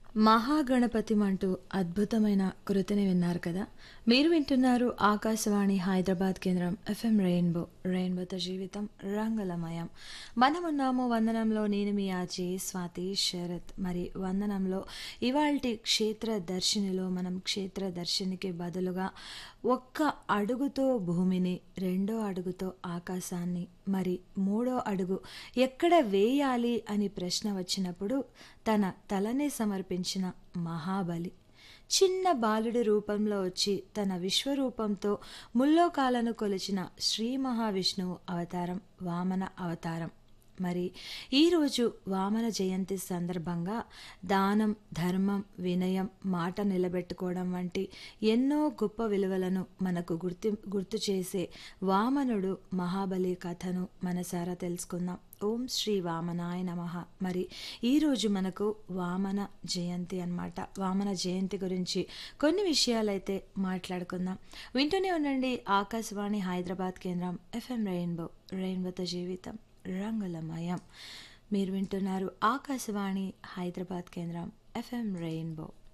మహాగణపతి అంటూ అద్భుతమైన కృతిని విన్నారు కదా మీరు వింటున్నారు ఆకాశవాణి హైదరాబాద్ కేంద్రం ఎఫ్ఎం రెయిన్బో రెయిన్బోతో జీవితం రంగులమయం మనమున్నాము వందనంలో నేను మీ ఆచి స్వాతి శరత్ మరి వందనంలో ఇవాల్టి క్షేత్ర దర్శినిలో మనం క్షేత్ర దర్శినికి బదులుగా ఒక్క అడుగుతో భూమిని రెండో అడుగుతో ఆకాశాన్ని మరి మూడో అడుగు ఎక్కడ వేయాలి అని ప్రశ్న వచ్చినప్పుడు తన తలనే సమర్పించిన మహాబలి చిన్న బాలుడి రూపంలో వచ్చి తన విశ్వరూపంతో ముల్లోకాలను కొలిచిన శ్రీ మహావిష్ణువు అవతారం వామన అవతారం మరి ఈరోజు వామన జయంతి సందర్భంగా దానం ధర్మం వినయం మాట నిలబెట్టుకోవడం వంటి ఎన్నో గొప్ప విలువలను మనకు గుర్తు గుర్తు చేసే వామనుడు మహాబలి కథను మనసారా తెలుసుకుందాం ఓం శ్రీ వామనాయ నమ మరి ఈరోజు మనకు వామన జయంతి అన్నమాట వామన జయంతి గురించి కొన్ని విషయాలైతే మాట్లాడుకుందాం వింటూనే ఉండండి ఆకాశవాణి హైదరాబాద్ కేంద్రం ఎఫ్ఎం రెయిన్బో రెయిన్బోతో జీవితం రంగులమయం మీరు వింటున్నారు ఆకాశవాణి హైదరాబాద్ కేంద్రం ఎఫ్ఎం రెయిన్బో